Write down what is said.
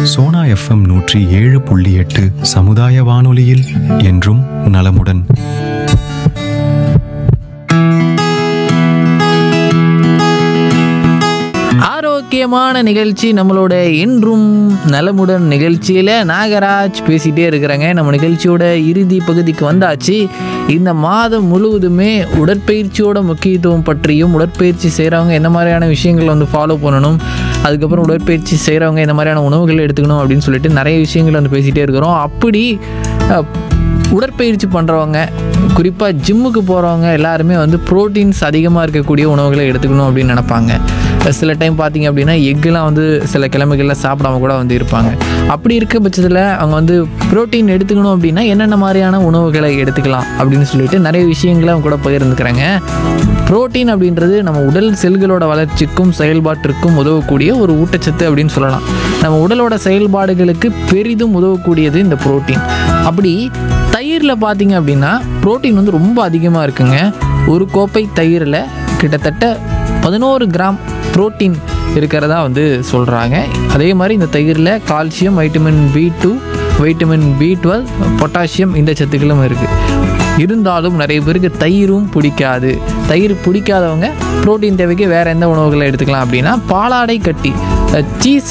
Sona FM நூற்றி ஏழு புள்ளி எட்டு சமுதாய வானொலியில் என்றும் நலமுடன் ஆரோக்கியமான நிகழ்ச்சி நம்மளோட என்றும் நலமுடன் நிகழ்ச்சியில் நாகராஜ் பேசிகிட்டே இருக்கிறாங்க நம்ம நிகழ்ச்சியோட இறுதி பகுதிக்கு வந்தாச்சு இந்த மாதம் முழுவதுமே உடற்பயிற்சியோட முக்கியத்துவம் பற்றியும் உடற்பயிற்சி செய்கிறவங்க என்ன மாதிரியான விஷயங்களை வந்து ஃபாலோ பண்ணணும் அதுக்கப்புறம் உடற்பயிற்சி செய்கிறவங்க என்ன மாதிரியான உணவுகளை எடுத்துக்கணும் அப்படின்னு சொல்லிட்டு நிறைய விஷயங்கள் வந்து பேசிகிட்டே இருக்கிறோம் அப்படி அஹ், உடற்பயிற்சி பண்ணுறவங்க குறிப்பாக ஜிம்முக்கு போகிறவங்க எல்லாருமே வந்து ப்ரோட்டீன்ஸ் அதிகமாக இருக்கக்கூடிய உணவுகளை எடுத்துக்கணும் அப்படின்னு நினைப்பாங்க சில டைம் பார்த்தீங்க அப்படின்னா எக்குலாம் வந்து சில கிழமைகளில் சாப்பிடாம கூட வந்து இருப்பாங்க அப்படி இருக்க பட்சத்தில் அவங்க வந்து ப்ரோட்டீன் எடுத்துக்கணும் அப்படின்னா என்னென்ன மாதிரியான உணவுகளை எடுத்துக்கலாம் அப்படின்னு சொல்லிட்டு நிறைய விஷயங்களை அவங்க கூட பகிர்ந்துக்கிறாங்க புரோட்டீன் அப்படின்றது நம்ம உடல் செல்களோட வளர்ச்சிக்கும் செயல்பாட்டிற்கும் உதவக்கூடிய ஒரு ஊட்டச்சத்து அப்படின்னு சொல்லலாம் நம்ம உடலோட செயல்பாடுகளுக்கு பெரிதும் உதவக்கூடியது இந்த புரோட்டீன் அப்படி தயிரில் பார்த்தீங்க அப்படின்னா புரோட்டீன் வந்து ரொம்ப அதிகமாக இருக்குங்க ஒரு கோப்பை தயிரில் கிட்டத்தட்ட பதினோரு கிராம் புரோட்டீன் இருக்கிறதா வந்து சொல்கிறாங்க அதே மாதிரி இந்த தயிரில் calcium vitamin B two vitamin B twelve potassium இந்த சத்துக்களும் இருக்குது இருந்தாலும் நிறைய பேருக்கு தயிரும் பிடிக்காது தயிர் பிடிக்காதவங்க புரோட்டீன் தேவைக்கு வேறு எந்த உணவுகளை எடுத்துக்கலாம் அப்படின்னா பாலாடை கட்டி சீஸ்